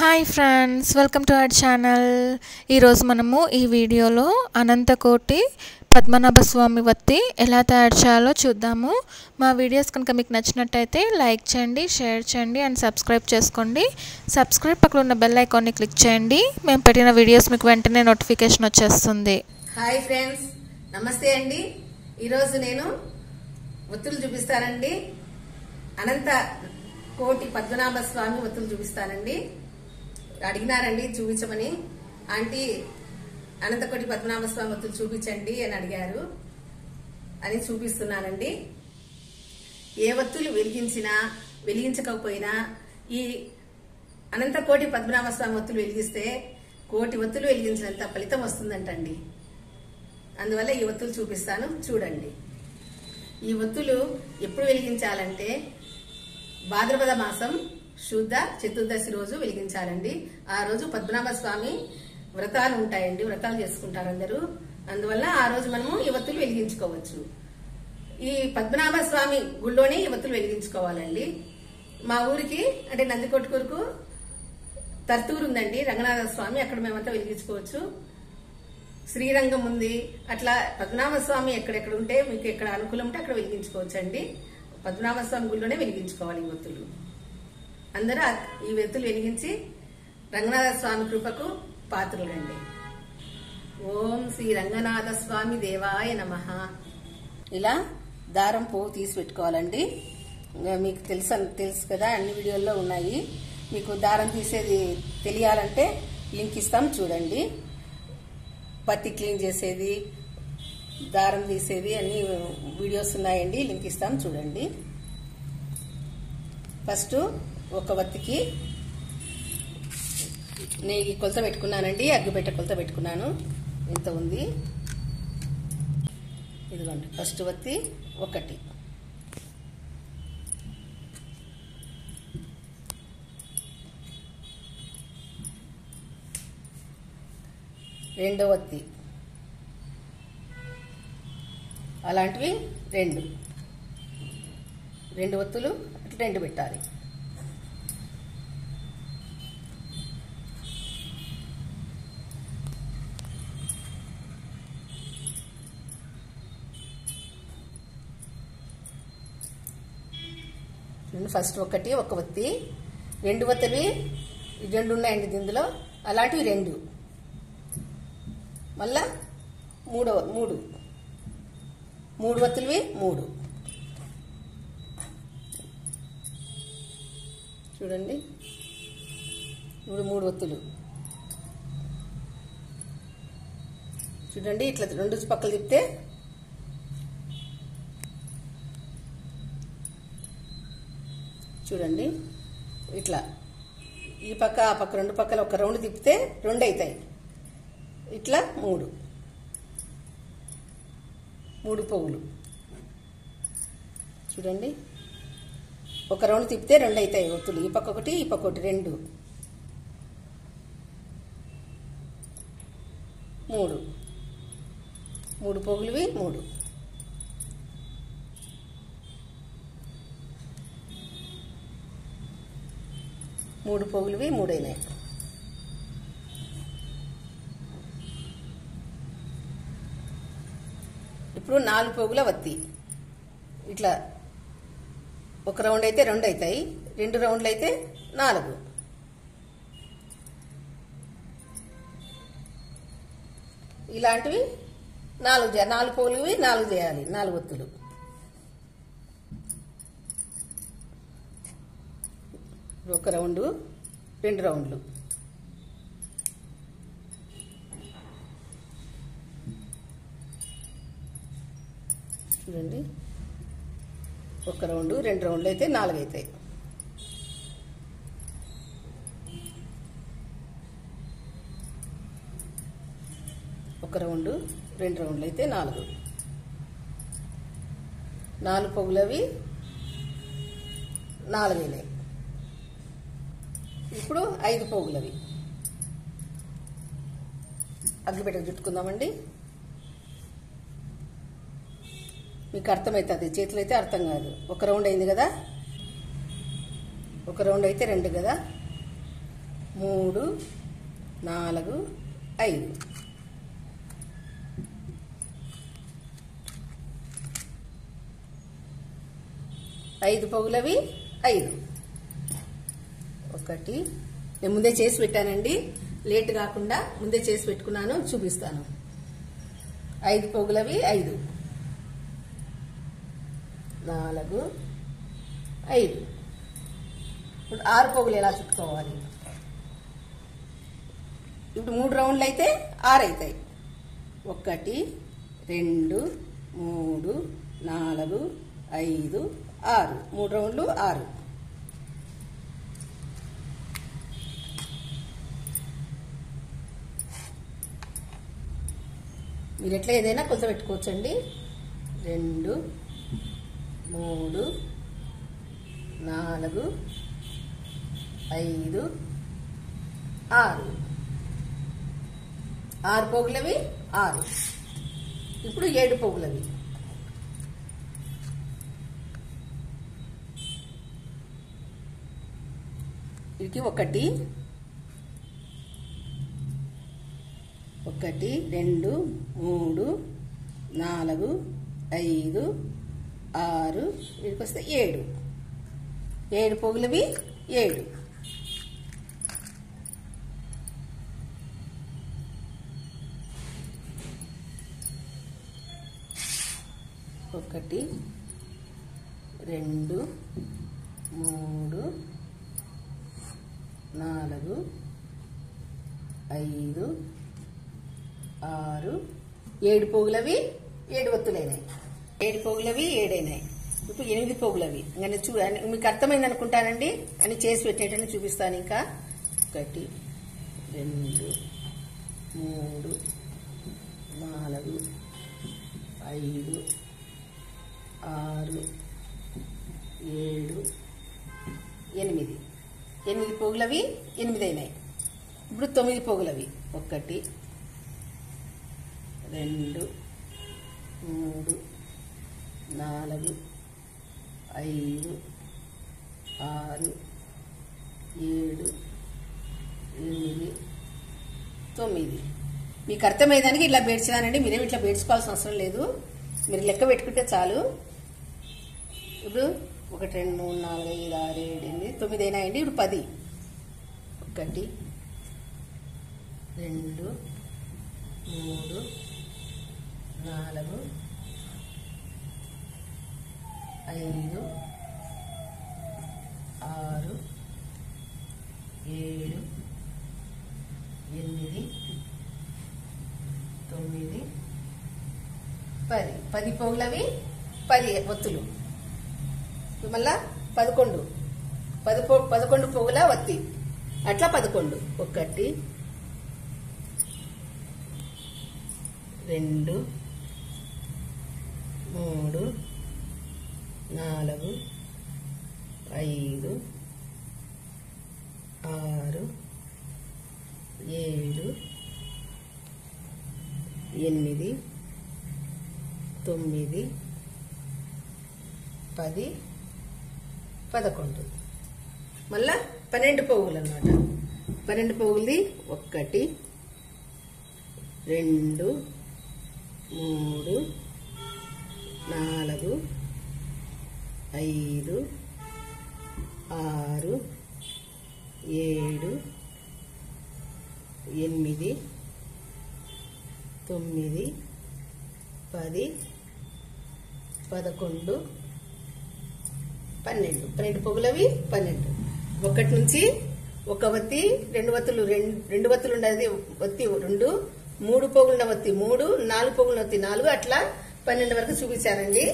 hi friends welcome to our channel ఈరోజు మనము ఈ వీడియోలో అనంతకోటి పద్మనాభ స్వామి వత్తి ఎలా తయారు చేయాలో చూద్దాము మా వీడియోస్ కనుక మీకు నచ్చినట్టయితే లైక్ చేయండి షేర్ చేయండి అండ్ సబ్స్క్రైబ్ చేసుకోండి సబ్స్క్రైబ్ పక్కన ఉన్న బెల్ ఐకాన్ని క్లిక్ చేయండి మేము పెట్టిన వీడియోస్ మీకు వెంటనే నోటిఫికేషన్ వచ్చేస్తుంది హాయ్ ఫ్రెండ్స్ నమస్తే అండి ఈరోజు నేను ఒత్తులు చూపిస్తానండి అనంత కోటి పద్మనాభ స్వామి ఒత్తులు చూపిస్తానండి అడిగినారండి చూపించమని ఆంటీ అనంతకోటి పద్మనాభ స్వామి ఒత్తులు చూపించండి అని అడిగారు అని చూపిస్తున్నానండి ఏ ఒత్తులు వెలిగించినా వెలిగించకపోయినా ఈ అనంతకోటి పద్మనాభ స్వామి ఒత్తులు వెలిగిస్తే కోటి ఒత్తులు వెలిగించినంత ఫలితం వస్తుందంటండి అందువల్ల ఈ ఒత్తులు చూపిస్తాను చూడండి ఈ ఒత్తులు ఎప్పుడు వెలిగించాలంటే భాద్రపద మాసం శుద్ధ చతుర్దశి రోజు వెలిగించాలండి ఆ రోజు పద్మనాభ స్వామి వ్రతాలు ఉంటాయండి వ్రతాలు చేసుకుంటారు అందరూ అందువల్ల ఆ రోజు మనము ఈ ఒత్తులు వెలిగించుకోవచ్చు ఈ పద్మనాభ స్వామి గుళ్ళోనే ఈ ఒత్తులు వెలిగించుకోవాలండి మా ఊరికి అంటే నందికొట్టుకూరుకు తర్తూరు ఉందండి రంగనాథ స్వామి అక్కడ మేమంతా వెలిగించుకోవచ్చు శ్రీరంగం ఉంది అట్లా పద్మనాభ స్వామి ఎక్కడెక్కడ ఉంటే మీకు ఎక్కడ అనుకూలం ఉంటే అక్కడ వెలిగించుకోవచ్చు అండి పద్మనాభ స్వామి గుళ్ళోనే వెలిగించుకోవాలి ఈ ఒత్తులు అందరూ ఆ- ఈ వెత్తులు వెలిగించి రంగనాథ స్వామి కృపకు పాత్రులండి ఓం శ్రీ రంగనాథ స్వామి దేవాయ నమ ఇలా దారం పువ్వు తీసి పెట్టుకోవాలండి ఇంకా మీకు తెలుసు తెలుసు కదా అన్ని వీడియోల్లో ఉన్నాయి మీకు దారం తీసేది తెలియాలంటే లింక్ ఇస్తాం చూడండి పత్తి క్లీన్ చేసేది దారం తీసేది అన్ని వీడియోస్ ఉన్నాయండి లింక్ ఇస్తాం చూడండి ఫస్ట్ ఒక వత్తికి నేను ఈ కొలత పెట్టుకున్నానండి అగ్గిపెట్ట కొలత పెట్టుకున్నాను ఇంత ఉంది ఇదిగోండి ఫస్ట్ వత్తి ఒకటి రెండో వత్తి అలాంటివి రెండు రెండు ఒత్తులు అట్లా రెండు పెట్టాలి చూడండి, ఫస్ట్ ఒకటి ఒక ఒత్తి రెండు ఒత్తివి ఈ రెండు ఉన్నాయండి ఇందులో అలాంటివి రెండు మళ్ళా మూడవ మూడు మూడు ఒత్తులవి మూడు చూడండి మూడు మూడు ఒత్తులు చూడండి ఇట్లా రెండు పక్కలు తిప్పితే చూడండి ఇట్లా ఈ పక్క ఆ పక్క రెండు పక్కల ఒక రౌండ్ తిప్పితే రెండు అవుతాయి ఇట్లా మూడు మూడు పువ్వులు చూడండి ఒక రౌండ్ తిప్పితే రెండు అవుతాయి ఒత్తులు ఈ పక్క ఒకటి ఈ పక్క ఒకటి రెండు మూడు మూడు పొగులువి మూడు మూడు పొగులువి మూడైనాయి ఇప్పుడు నాలుగు పోగుల వత్తి ఇట్లా ఒక రౌండ్ అయితే రెండు అవుతాయి రెండు రౌండ్లు అయితే నాలుగు ఇలాంటివి నాలుగు చే- నాలుగు పోగులువి నాలుగు చేయాలి నాలుగు ఒత్తులు ఇప్పుడు ఒక రౌండు రెండు రౌండ్లు చూడండి ఒక రౌండ్ రెండు రౌండ్లు అయితే నాలుగు అవుతాయి ఒక రౌండ్ రెండు రౌండ్లు అయితే నాలుగు నాలుగు పొగులవి నాలుగైనాయి ఇప్పుడు ఐదు పోగులవి అగ్గిపెట్టకు చుట్టుకుందామండి మీకు అర్థమవుతుంది చేతులు అయితే అర్థం కాదు ఒక రౌండ్ అయింది కదా ఒక రౌండ్ అయితే రెండు కదా మూడు నాలుగు ఐదు ఐదు పొగులవి ఐదు ఒకటి నేను ముందే చేసి పెట్టానండి లేట్ కాకుండా ముందే చేసి పెట్టుకున్నాను చూపిస్తాను ఐదు పొగులవి ఐదు నాలుగు ఐదు ఇప్పుడు ఆరు పొగులు ఎలా చుట్టుకోవాలి ఇప్పుడు మూడు రౌండ్లు అయితే ఆరు అవుతాయి ఒకటి రెండు మూడు నాలుగు ఐదు ఆరు మూడు రౌండ్లు ఆరు మీరు ఎట్లా ఏదైనా కొలత పెట్టుకోవచ్చండి రెండు మూడు నాలుగు ఐదు ఆరు ఆరు పోగులవి ఆరు ఇప్పుడు ఏడు పోగులవి ఇది ఒకటి ఒకటి రెండు మూడు నాలుగు ఐదు ఆరు వీడికి వస్తే ఏడు ఏడు పొగులవి ఏడు ఒకటి రెండు మూడు నాలుగు ఐదు ఆరు ఏడు పోగులవి ఏడు ఒత్తులైనాయి ఏడు పోగులవి ఏడైనాయి ఇప్పుడు ఎనిమిది పోగులవి ఇంకా చూ అని- మీకు అర్థమైంది అనుకుంటానండి అని చేసి పెట్టేటని చూపిస్తాను ఇంకా ఒకటి రెండు మూడు నాలుగు ఐదు ఆరు ఏడు ఎనిమిది ఎనిమిది పోగులవి ఎనిమిది అయినాయి ఇప్పుడు తొమ్మిది పోగులవి ఒకటి రెండు మూడు నాలుగు ఐదు ఆరు ఏడు ఎనిమిది తొమ్మిది మీకు అర్థమయ్యేదానికి ఇట్లా పేర్చినానండి మీరేం ఇట్లా పేర్చుకోవాల్సిన అవసరం లేదు మీరు లెక్క పెట్టుకుంటే చాలు ఇప్పుడు ఒకటి రెండు మూడు నాలుగు ఐదు ఆరు ఏడు ఎనిమిది తొమ్మిది అయినాయండి ఇప్పుడు పది ఒకటి రెండు మూడు నాలుగు ఐదు ఆరు ఏడు ఎనిమిది తొమ్మిది పది పది పోగులవి పది ఒత్తులు ఇప్పుడు మళ్ళా పదకొండు పది పో- పదకొండు పోగుల వత్తి అట్లా పదకొండు ఒకటి రెండు మూడు నాలుగు ఐదు ఆరు ఏడు ఎనిమిది తొమ్మిది పది పదకొండు మళ్ళా పన్నెండు పోగులు అన్నమాట పన్నెండు పోగులది ఒక్కటి రెండు మూడు నాలుగు ఐదు ఆరు ఏడు ఎనిమిది తొమ్మిది పది పదకొండు పన్నెండు పన్నెండు పొగులవి పన్నెండు ఒకటి నుంచి ఒక వత్తి రెండు వత్తులు రెండు రెండు వత్తులు ఉండేది వత్తి రెండు మూడు పొగులున్న వత్తి మూడు నాలుగు పొగులున్న వత్తి నాలుగు అట్లా పన్నెండు వరకు చూపించారండి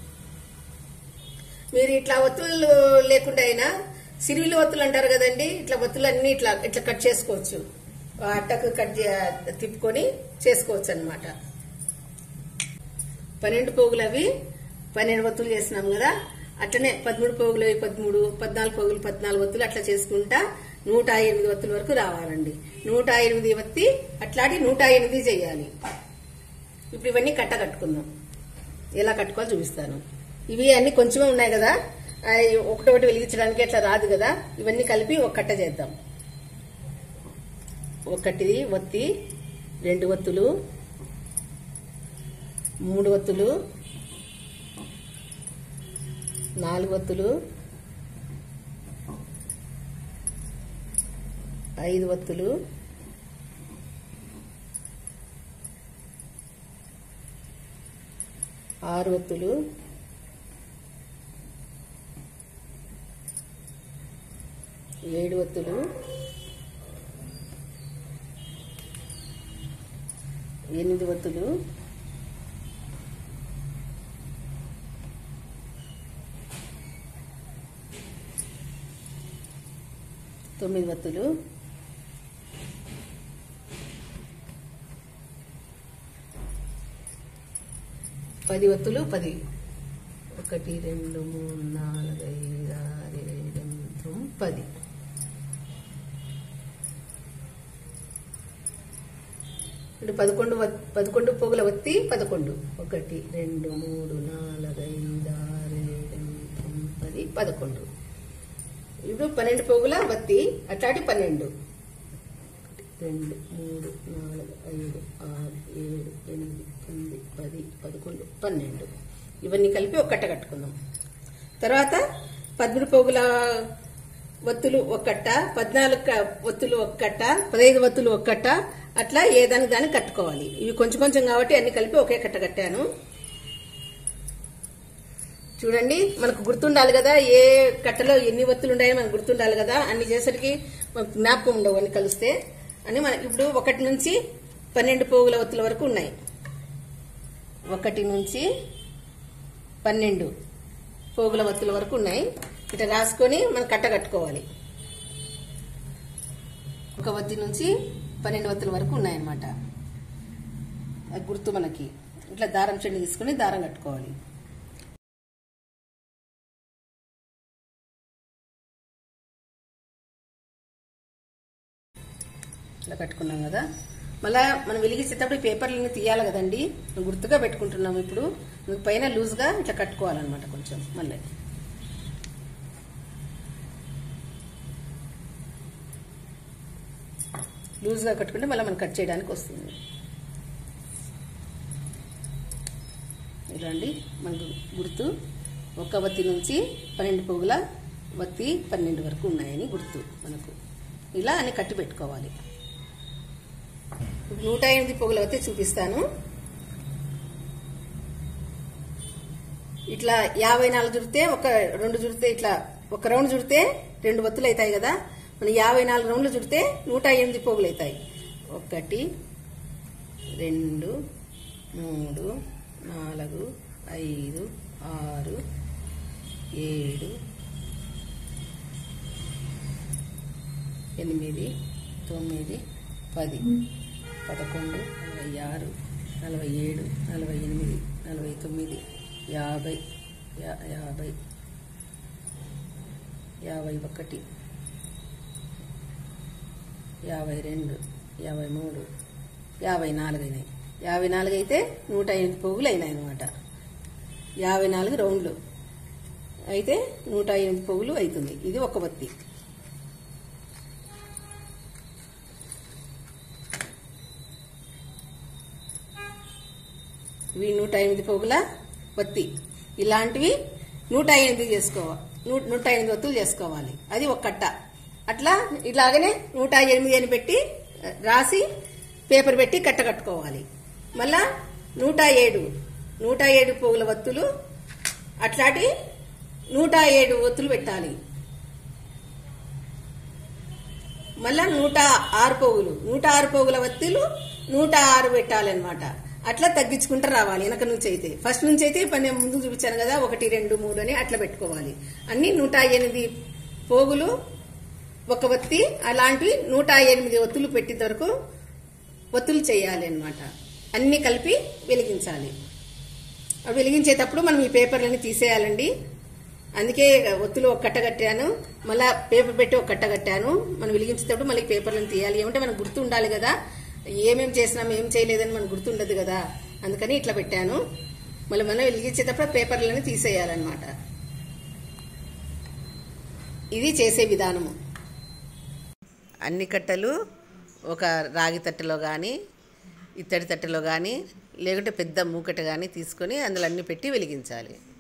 మీరు ఇట్లా ఒత్తులు లేకుండా అయినా సిరివిల్లు ఒత్తులు అంటారు కదండి ఇట్లా ఒత్తులు అన్ని ఇట్లా ఇట్లా కట్ చేసుకోవచ్చు ఆ అట్టకు కట్ చే- తిప్పుకొని చేసుకోవచ్చు అన్నమాట పన్నెండు పోగులు అవి పన్నెండు ఒత్తులు చేసినాం కదా అట్లనే పదమూడు పోగులు అవి పదమూడు పద్నాలుగు పోగులు పద్నాలుగు ఒత్తులు అట్లా చేసుకుంటా నూట ఎనిమిది ఒత్తుల వరకు రావాలండి నూట ఎనిమిది ఒత్తి అట్లాంటి నూట ఎనిమిది చేయాలి ఇప్పుడు ఇవన్నీ కట్ట కట్టుకుందాం ఎలా కట్టుకోవాలో చూపిస్తాను ఇవి అన్ని కొంచెమే ఉన్నాయి కదా అవి ఒకటొకటి వెలిగించడానికి అట్లా రాదు కదా ఇవన్నీ కలిపి ఒక కట్ట చేద్దాం ఒకటి ఒత్తి రెండు ఒత్తులు మూడు ఒత్తులు నాలుగు ఒత్తులు ఐదు ఒత్తులు ఆరు ఒత్తులు ఏడు ఒత్తులు ఎనిమిది ఒత్తులు తొమ్మిది ఒత్తులు పది ఒత్తులు పది ఒకటి రెండు మూడు నాలుగు ఐదు ఆరు ఏడు ఎనిమిది తొమ్మిది పది ఇప్పుడు పదకొండు వత్- పదకొండు పోగుల ఒత్తి పదకొండు ఒకటి రెండు మూడు నాలుగు ఐదు ఆరు ఏడు ఎనిమిది తొమ్మిది పది పదకొండు ఇప్పుడు పన్నెండు పోగుల వత్తి అట్లాంటి పన్నెండు ఒకటి, రెండు మూడు నాలుగు ఐదు ఆరు ఏడు ఎనిమిది తొమ్మిది పది పదకొండు పన్నెండు ఇవన్నీ కలిపి ఒక కట్ట కట్టుకుందాం తర్వాత పదమూడు పోగుల ఒత్తులు ఒక కట్ట పద్నాలుగు క- ఒత్తులు ఒక కట్ట పదహైదు ఒత్తులు ఒక కట్ట అట్లా ఏదానికి దాన్ని కట్టుకోవాలి ఇవి కొంచెం కొంచెం కాబట్టి అన్ని కలిపి ఒకే కట్ట కట్టాను చూడండి మనకు గుర్తుండాలి కదా ఏ కట్టలో ఎన్ని ఒత్తులు ఉన్నాయో మనకు గుర్తుండాలి కదా అన్ని చేసరికి మనకు జ్ఞాపకం ఉండవు అన్ని కలిస్తే అని మన ఇప్పుడు ఒకటి నుంచి పన్నెండు పోగుల ఒత్తుల వరకు ఉన్నాయి ఒకటి నుంచి పన్నెండు పోగుల ఒత్తుల వరకు ఉన్నాయి ఇట్లా రాసుకొని మనం కట్ట కట్టుకోవాలి ఒక వత్తి నుంచి పన్నెండు వత్తుల వరకు ఉన్నాయన్నమాట అది గుర్తు మనకి ఇట్లా దారం చెండు తీసుకొని దారం కట్టుకోవాలి ఇలా కట్టుకున్నాం కదా మళ్ళా మనం వెలిగించేటప్పుడు ఈ పేపర్లను తీయాలి కదండి గుర్తుగా పెట్టుకుంటున్నాం ఇప్పుడు మనకు పైన లూజ్గా ఇట్లా కట్టుకోవాలన్నమాట కొంచెం మళ్ళీ లూజ్గా కట్టుకుంటే మళ్ళీ మనం కట్ చేయడానికి వస్తుంది ఇలా అండి మనకు గుర్తు ఒక వత్తి నుంచి పన్నెండు పువ్వుల వత్తి పన్నెండు వరకు ఉన్నాయని గుర్తు మనకు ఇలా అని కట్టి పెట్టుకోవాలి ఇప్పుడు నూట ఎనిమిది పొగలు అయితే చూపిస్తాను ఇట్లా యాభై నాలుగు చుడితే ఒక రెండు చుడితే ఇట్లా ఒక రౌండ్ చుడితే రెండు ఒత్తులు అవుతాయి కదా మన యాభై నాలుగు రౌండ్లు చుడితే నూట ఎనిమిది పోగులు అవుతాయి ఒకటి రెండు మూడు నాలుగు ఐదు ఆరు ఏడు ఎనిమిది తొమ్మిది పది పదకొండు నలభై ఆరు నలభై ఏడు నలభై ఎనిమిది నలభై తొమ్మిది యాభై యా- యాభై యాభై ఒకటి యాభై రెండు యాభై మూడు యాభై నాలుగు అయినాయి యాభై నాలుగు అయితే నూట ఎనిమిది పోగులు అయినాయి అనమాట యాభై నాలుగు రౌండ్లు అయితే నూట ఎనిమిది పోగులు అవుతుంది ఇది ఒక బత్తి ఇవి నూట ఎనిమిది పోగుల వత్తి ఇలాంటివి నూట ఎనిమిది చేసుకోవాలి నూట ఎనిమిది ఒత్తులు చేసుకోవాలి అది ఒక కట్ట అట్లా ఇలాగనే నూట ఎనిమిది అని పెట్టి ఆ, రాసి పేపర్ పెట్టి కట్ట కట్టుకోవాలి మళ్ళా నూట ఏడు నూట ఏడు పోగుల ఒత్తులు అట్లాంటి నూట ఏడు ఒత్తులు పెట్టాలి మళ్ళా నూట ఆరు పోగులు నూట ఆరు పోగుల వత్తిలు నూట ఆరు పెట్టాలన్నమాట అట్లా తగ్గించుకుంటూ రావాలి వెనక నుంచి అయితే ఫస్ట్ నుంచి అయితే పని ముందు చూపించాను కదా ఒకటి రెండు మూడు అని అట్లా పెట్టుకోవాలి అన్ని నూట ఎనిమిది పోగులు ఒక వత్తి అలాంటివి నూట ఎనిమిది ఒత్తులు పెట్టేంత వరకు ఒత్తులు చేయాలి అన్నమాట అన్ని కలిపి వెలిగించాలి అవి వెలిగించేటప్పుడు మనం ఈ పేపర్లని తీసేయాలండి అందుకే ఒత్తులు ఒక కట్ట కట్టాను మళ్ళా పేపర్ పెట్టి ఒక కట్ట కట్టాను మనం వెలిగించేటప్పుడు మళ్ళీ పేపర్లను తీయాలి ఏమంటే మనకు గుర్తు ఉండాలి కదా ఏమేం చేసినాం ఏం చేయలేదని మనకు గుర్తుండదు కదా అందుకని ఇట్లా పెట్టాను మళ్ళీ మనం వెలిగించేటప్పుడు ఆ పేపర్లను తీసేయాలన్నమాట ఇది చేసే విధానము అన్ని కట్టలు ఒక రాగి తట్టెలో కానీ ఇత్తడి తట్టెలో కానీ లేకుంటే పెద్ద మూకట కానీ తీసుకొని అందులో అన్ని పెట్టి వెలిగించాలి